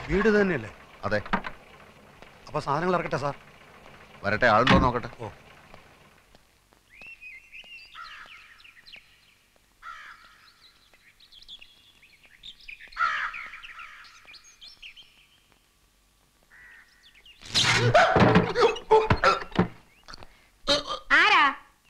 വീട് ഇത് തന്നെയല്ലേ അതെ അപ്പൊ സാധനങ്ങൾ ഇറക്കട്ടെ സാർ വരട്ടെ ആളുണ്ടോ നോക്കട്ടെ ഓ ആരാ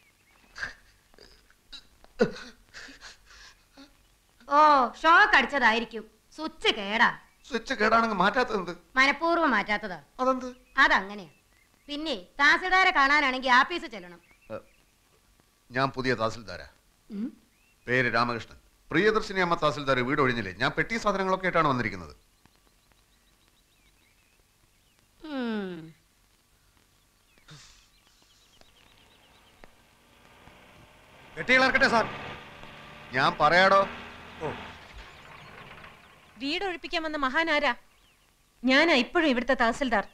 ഓ ഷോക്ക് അടിച്ചതായിരിക്കും സ്വിച്ച് കേടാ സ്വിച്ച് കേടാണെങ്കിൽ മാറ്റാത്തത് എന്ത് മനഃപൂർവ്വം മാറ്റാത്തതാ അതെന്ത് അതങ്ങനെയാ പിന്നെ താസിൽദാരെ കാണാനാണെങ്കിൽ ആഫീസിൽ ചെല്ലണം ഞാൻ പുതിയ തഹസിൽദാരാ ഉം. പേര് രാമകൃഷ്ണൻ പ്രിയദർശിനി അമ്മ തഹസിൽദാർ വീട് ഒഴിഞ്ഞില്ലേ ഞാൻ പെട്ടി സാധനങ്ങളൊക്കെ ആയിട്ടാണ് വന്നിരിക്കുന്നത് ഉം. പെട്ടികൾ ഇറക്കട്ടെ സാർ ഞാൻ പറയാടോ ഓ വീട് ഒഴിപ്പിക്കാൻ വന്ന മഹാനാരാ ഞാനാ ഇപ്പോഴും ഇവിടുത്തെ തഹസിൽദാർ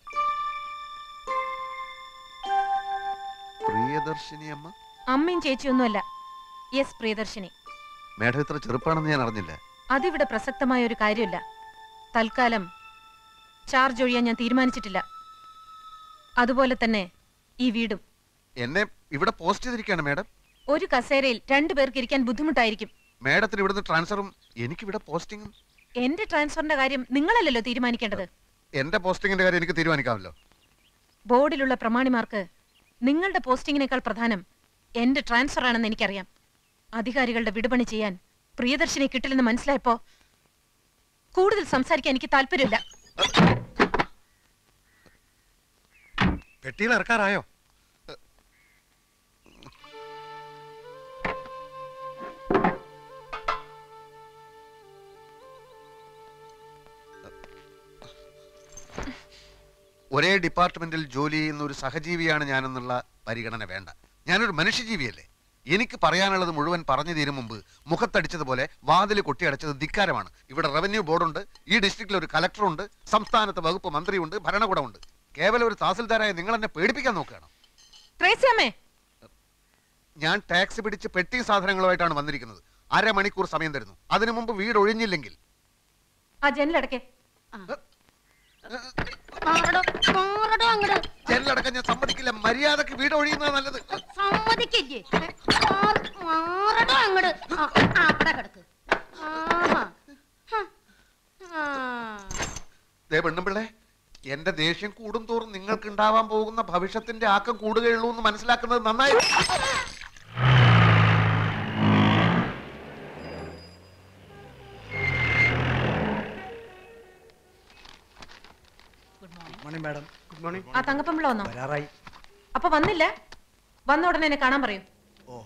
പ്രിയദർശിനി അമ്മ അമ്മയും ചേച്ചിയൊന്നുമല്ല എസ് പ്രിയദർശിനി മേഡം ഇത്ര ചെറുപ്പാണെന്ന് ഞാൻ അറിഞ്ഞില്ല അതിവിടെ പ്രസക്തമായ ഒരു കാര്യമില്ല തൽക്കാലം ചാർജ് ഒഴിയാൻ ഞാൻ തീരുമാനിച്ചിട്ടില്ല അതുപോലെ തന്നെ ഈ വീടും എന്നെ ഇവിടെ പോസ്റ്റ് ചെയ്തിരിക്കുകയാണ് മേഡം ഒരു കസേരയിൽ രണ്ടു പേർക്ക് ഇരിക്കാൻ ബുദ്ധിമുട്ടായിരിക്കും മേഡത്തിന് ഇവിടുന്ന് ട്രാൻസ്ഫറും എനിക്കിവിടെ പോസ്റ്റിങ്ങും എന്റെ ട്രാൻസ്ഫറിന്റെ കാര്യം നിങ്ങളല്ലല്ലോ തീരുമാനിക്കേണ്ടത് എന്റെ പോസ്റ്റിങ്ങിന്റെ കാര്യം എനിക്ക് തീരുമാനിക്കാമല്ലോ ബോർഡിലുള്ള പ്രമാണിമാർക്ക് നിങ്ങളുടെ പോസ്റ്റിങ്ങിനേക്കാൾ പ്രധാനം എന്റെ ട്രാൻസ്ഫർ ആണെന്ന് എനിക്കറിയാം അധികാരികളുടെ വിടുപണി ചെയ്യാൻ പ്രിയദർശിനി കിട്ടില്ലെന്ന് മനസ്സിലായപ്പോ കൂടുതൽ സംസാരിക്കാൻ എനിക്ക് താല്പര്യമില്ല പെട്ടികൾ ഇറക്കാറായോ ഒരേ ഡിപ്പാർട്ട്മെന്റിൽ ജോലി ചെയ്യുന്ന ഒരു സഹജീവിയാണ് ഞാനെന്നുള്ള പരിഗണന വേണ്ട ഞാനൊരു മനുഷ്യജീവിയല്ലേ എനിക്ക് പറയാനുള്ളത് മുഴുവൻ പറഞ്ഞു തീരും മുമ്പ് മുഖത്തടിച്ചതുപോലെ വാതിൽ കൊട്ടിയടച്ചത് ധിക്കാരമാണ് ഇവിടെ റവന്യൂ ബോർഡുണ്ട് ഈ ഡിസ്ട്രിക്റ്റിൽ ഒരു കലക്ടറുണ്ട് സംസ്ഥാനത്ത് വകുപ്പ് മന്ത്രിയുണ്ട് ഭരണകൂടമുണ്ട് കേവലം ഒരു തഹസിൽദാരായ നിങ്ങൾ എന്നെ പേടിപ്പിക്കാൻ നോക്കുകയാണ് ട്രേസിയമ്മേ ഞാൻ ടാക്സ് പിടിച്ച് പെട്ടി സാധനങ്ങളുമായിട്ടാണ് വന്നിരിക്കുന്നത് അരമണിക്കൂർ സമയം തരുന്നു അതിനു മുമ്പ് വീട് ഒഴിഞ്ഞില്ലെങ്കിൽ ആ ജനലടക്കെ മാറടോ, മാറടോ അങ്ങട്. ജനലടക്കം ഞാൻ സമ്മതിക്കില്ല മര്യാദക്ക് വീട് ഒഴിയുന്നത് നല്ലത് സമ്മതിക്കില്ലേ മാറ്- മാറടോ അങ്ങട് ആ, ആ, അവിടെ കിടക്ക് ആഹാ. ഹ. ആ. ദേ പെണ്ണുമ്പിള്ളേ എന്റെ ദേഷ്യം കൂടും തോറും നിങ്ങൾക്ക് ഉണ്ടാവാൻ പോകുന്ന ഭവിഷ്യത്തിന്റെ ആക്കം കൂടുകയുള്ളൂ എന്ന് മനസ്സിലാക്കുന്നത് നന്നായി മോർണിംഗ് മാഡം ഗുഡ് മോർണിംഗ് ആ തങ്കപ്പമ്പിള വന്നോ വരാറായി അപ്പൊ വന്നില്ല വന്ന ഉടനെ എന്നെ കാണാൻ പറയൂ ഓ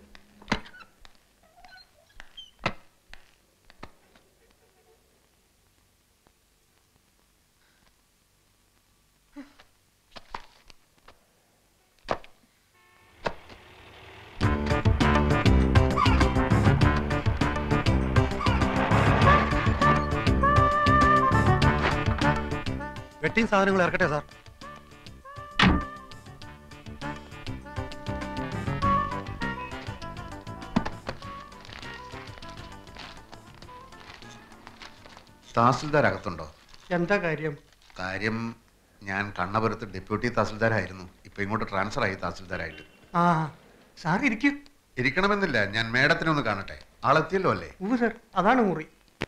വെട്ടിങ് സാധനങ്ങൾ ഇറക്കട്ടെ സാർ തഹസിൽദാർ അകത്തുണ്ടോ എന്താ കാര്യം കാര്യം ഞാൻ കണ്ണപുരത്ത് ഡെപ്യൂട്ടി തഹസിൽദാരായിരുന്നു ഇപ്പൊ ഇങ്ങോട്ട് ട്രാൻസ്ഫർ ആയി തഹസിൽദാരായിട്ട് ആ സാർ ഇരിക്കൂ ഇരിക്കണമെന്നില്ല ഞാൻ മേഡത്തിനെ ഒന്ന് കാണട്ടെ ആളെത്തിയല്ലോ അല്ലേ ഉവ് സാർ അതാണ് മുറി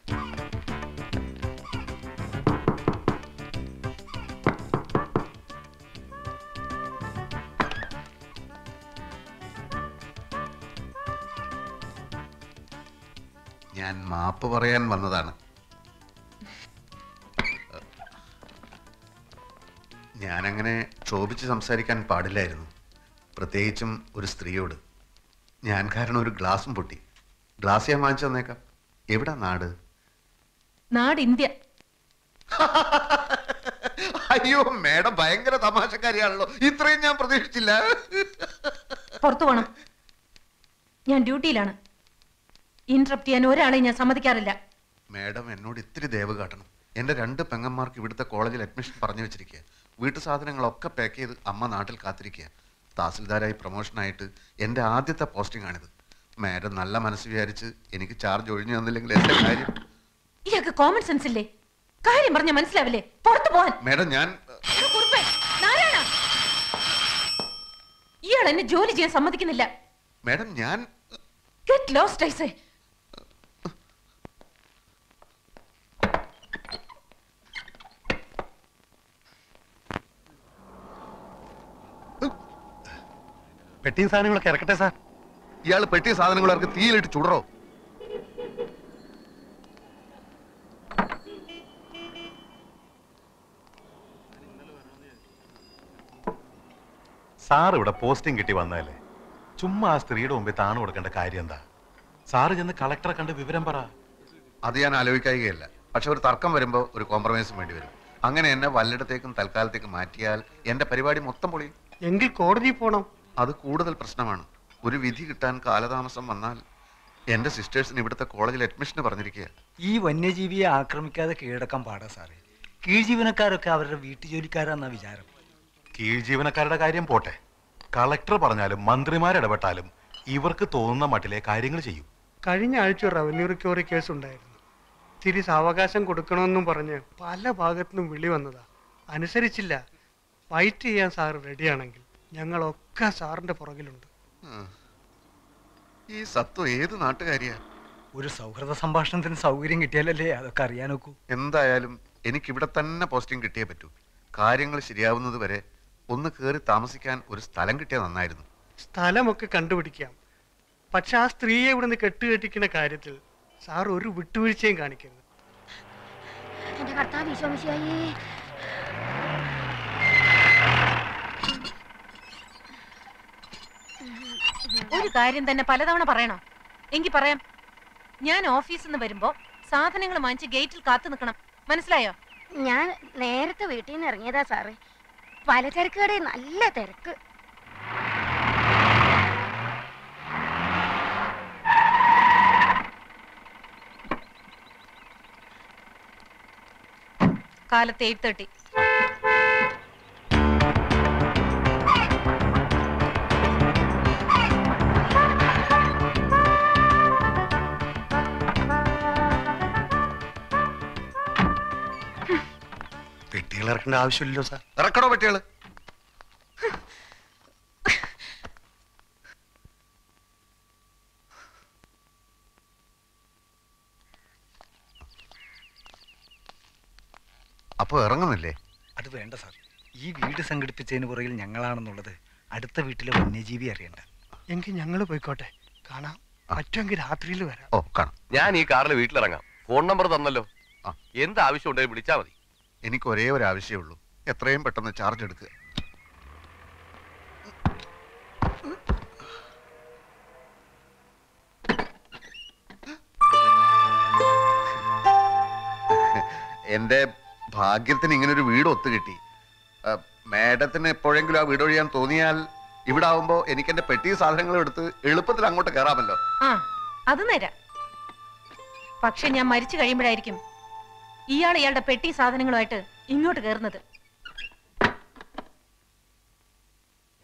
ഞാൻ മാപ്പ് പറയാൻ വന്നതാണ് ഞാനങ്ങനെ ക്ഷോഭിച്ച് സംസാരിക്കാൻ പാടില്ലായിരുന്നു പ്രത്യേകിച്ചും ഒരു സ്ത്രീയോട് ഞാൻ കാരണം ഒരു ഗ്ലാസും പൊട്ടി ഗ്ലാസ് ഞാൻ വാങ്ങിച്ചു തന്നേക്കാം എവിടാ നാട് നാട് ഇന്ത്യ അയ്യോ മേഡം ഭയങ്കര തമാശക്കാരിയാണല്ലോ ഇത്രയും ഞാൻ പ്രതീക്ഷിച്ചില്ല പുറത്തു പോണം ഞാൻ ഡ്യൂട്ടിയിലാണ് ഇന്ററപ്റ്റ് ചെയ്യാൻ ഒരാളെയും ഞാൻ സമ്മതിക്കാറില്ല മേഡം എന്നോട് ഇത്തിരി ദയവ് കാട്ടണം എൻ്റെ രണ്ട് പെങ്ങന്മാർക്ക് ഇവിടുത്തെ കോളേജിൽ അഡ്മിഷൻ പറഞ്ഞു വെച്ചിരിക്കുക വീട്ടു സാധനങ്ങളൊക്കെ പാക്ക് ചെയ്ത് അമ്മ നാട്ടിൽ കാത്തിരിക്കുക തഹസിൽദാരായി പ്രൊമോഷനായിട്ട് എൻ്റെ ആദ്യത്തെ പോസ്റ്റിംഗ് ആണിത് മേഡം നല്ല മനസ്സ് വിചാരിച്ച് എനിക്ക് ചാർജ് ഒഴിഞ്ഞു തന്നില്ലെങ്കിൽ എൻ്റെ കാര്യം ഇയാൾക്ക് കോമൺ സെൻസ് ഇല്ലേ കാര്യം പറഞ്ഞ മനസ്സിലാവില്ലേ പുറത്തു പോവാൻ മാഡം ഞാൻ എടാ കുറുപ്പേ, നാരായണ ഇയാൾ എന്നെ ജോലി ചെയ്യാൻ സമ്മതിക്കുന്നില്ല മാഡം ഞാൻ ഗെറ്റ് ലോസ്റ്റ് ഐസേ പെട്ടിയും സാധനങ്ങളൊക്കെ ഇറക്കട്ടെ സാർ ഇയാൾ പെട്ടിയ സാധനങ്ങൾ അവർക്ക് തീയിലിട്ട് ചുടറോ സാർ ഇവിടെ പോസ്റ്റിംഗ് കിട്ടി വന്നതല്ലേ ചുമ്മാ ആ സ്ത്രീയുടെ മുമ്പിൽ താണു കൊടുക്കേണ്ട കാര്യം എന്താ സാറ് ചെന്ന് കളക്ടറെ കണ്ട് വിവരം പറ അത് ഞാൻ ആലോചിക്കുകയല്ല പക്ഷെ ഒരു തർക്കം വരുമ്പോൾ ഒരു കോംപ്രമൈസും വേണ്ടി വരും അങ്ങനെ എന്നെ വല്ലിടത്തേക്കും തൽക്കാലത്തേക്കും മാറ്റിയാൽ എന്റെ പരിപാടി മൊത്തം പൊളിയും എങ്കിൽ കോടതി പോണം അത് കൂടുതൽ പ്രശ്നമാണ് ഒരു വിധി കിട്ടാൻ കാലതാമസം വന്നാൽ എന്റെ സിസ്റ്റേഴ്സിന് ഇവിടുത്തെ കോളേജിൽ അഡ്മിഷന് പറഞ്ഞിരിക്കുക ഈ വന്യജീവിയെ ആക്രമിക്കാതെ കീഴടക്കാൻ പാടാ സാറേ കീഴ്ജീവനക്കാരൊക്കെ അവരുടെ വീട്ടുജോലിക്കാരാന്നാ വിചാരം കീഴ് ജീവനക്കാരുടെ കാര്യം പോട്ടെ കളക്ടർ പറഞ്ഞാലും മന്ത്രിമാരിടപെട്ടാലും ഇവർക്ക് തോന്നുന്ന മട്ടിലെ കാര്യങ്ങൾ ചെയ്യും കഴിഞ്ഞ ആഴ്ച ഒരു റവന്യൂ റിക്കവറി കേസ് ഉണ്ടായിരുന്നു തിരി സാവകാശം കൊടുക്കണമെന്നും പറഞ്ഞ് പല ഭാഗത്തുനിന്നും വിളി വന്നതാ അനുസരിച്ചില്ല ഫൈറ്റ് ചെയ്യാൻ സാർ റെഡിയാണെങ്കിൽ ഞങ്ങളൊക്കെ സാറിന്റെ പുറകിലുണ്ട് ഉം. ഈ സത്വം ഏത് നാട്ടുകാരിയാ ഒരു സൗഹൃദ സംഭാഷണത്തിന് സൗകര്യം കിട്ടിയാലല്ലേ അതൊക്കെ അറിയാനൊക്കൂ എന്തായാലും എനിക്ക് ഇവിടെ തന്നെ പോസ്റ്റിംഗ് കിട്ടിയേ പറ്റൂ കാര്യങ്ങൾ ശരിയാവുന്നത് വരെ ഒന്ന് കയറി താമസിക്കാൻ ഒരു സ്ഥലം കിട്ടിയാൽ നന്നായിരുന്നു സ്ഥലമൊക്കെ കണ്ടുപിടിക്കാം പക്ഷെ ആ സ്ത്രീയെ ഇവിടുന്ന് കെട്ടുകെട്ടിക്കുന്ന കാര്യത്തിൽ സാർ ഒരു വിട്ടുവീഴ്ചയും കാണിക്കരുത് എന്റെ കർത്താവ് വിശ്വമിശിയായേ ഒരു കാര്യം തന്നെ പലതവണ പറയണോ എങ്കി പറയാം ഞാൻ ഓഫീസിൽ നിന്ന് വരുമ്പോ സാധനങ്ങൾ വാങ്ങിച്ച് ഗേറ്റിൽ കാത്തു നിൽക്കണം മനസ്സിലായോ ഞാൻ നേരത്തെ വീട്ടിൽ നിന്ന് ഇറങ്ങിയതാ സാറേ പലചരക്ക് കടയിൽ നല്ല തിരക്ക് കാലത്ത് എയ്റ്റ് തേർട്ടി പെട്ടികൾ ഇറക്കേണ്ട ആവശ്യമില്ലല്ലോ സാർ ഇറക്കടോ പറ്റിയാള് അപ്പൊ ഇറങ്ങുന്നില്ലേ അത് വേണ്ട സാർ ഈ വീട് സംഘടിപ്പിച്ചതിന് പുറകിൽ ഞങ്ങളാണെന്നുള്ളത് അടുത്ത വീട്ടിലെ വന്യജീവി അറിയണ്ട എങ്കിൽ ഞങ്ങൾ പോയിക്കോട്ടെ കാണാം പറ്റുമെങ്കിൽ രാത്രിയിൽ വരാം ഓ കാണാം ഞാൻ ഈ കാറിൽ വീട്ടിലിറങ്ങാം ഫോൺ നമ്പർ തന്നല്ലോ ആ. എന്ത് ആവശ്യം ഉണ്ടെങ്കിലും വിളിച്ചാൽ മതി എനിക്ക് ഒരേ ഒരു ആവശ്യമേ ഉള്ളൂ എത്രയും പെട്ടെന്ന് ചാർജ് എടുക്കുക എന്റെ ഭാഗ്യത്തിന് ഇങ്ങനെ ഒരു വീട് ഒത്തു കിട്ടി ആ, മാഡത്തിന് എപ്പോഴെങ്കിലും ആ വീട് ഒഴിയാൻ തോന്നിയാൽ ഇവിടെ ആവുമ്പോ എനിക്ക് എന്റെ പെട്ടി സാധനങ്ങൾ എടുത്ത് എളുപ്പത്തിൽ അങ്ങോട്ട് കയറാമല്ലോ ആ അത് നേരാ പക്ഷെ ഞാൻ മരിച്ചു കഴിയുമ്പോഴായിരിക്കും ഇയാൾ ഇയാളുടെ പെട്ടി സാധനങ്ങളുമായിട്ട് ഇങ്ങോട്ട് കയറുന്നത്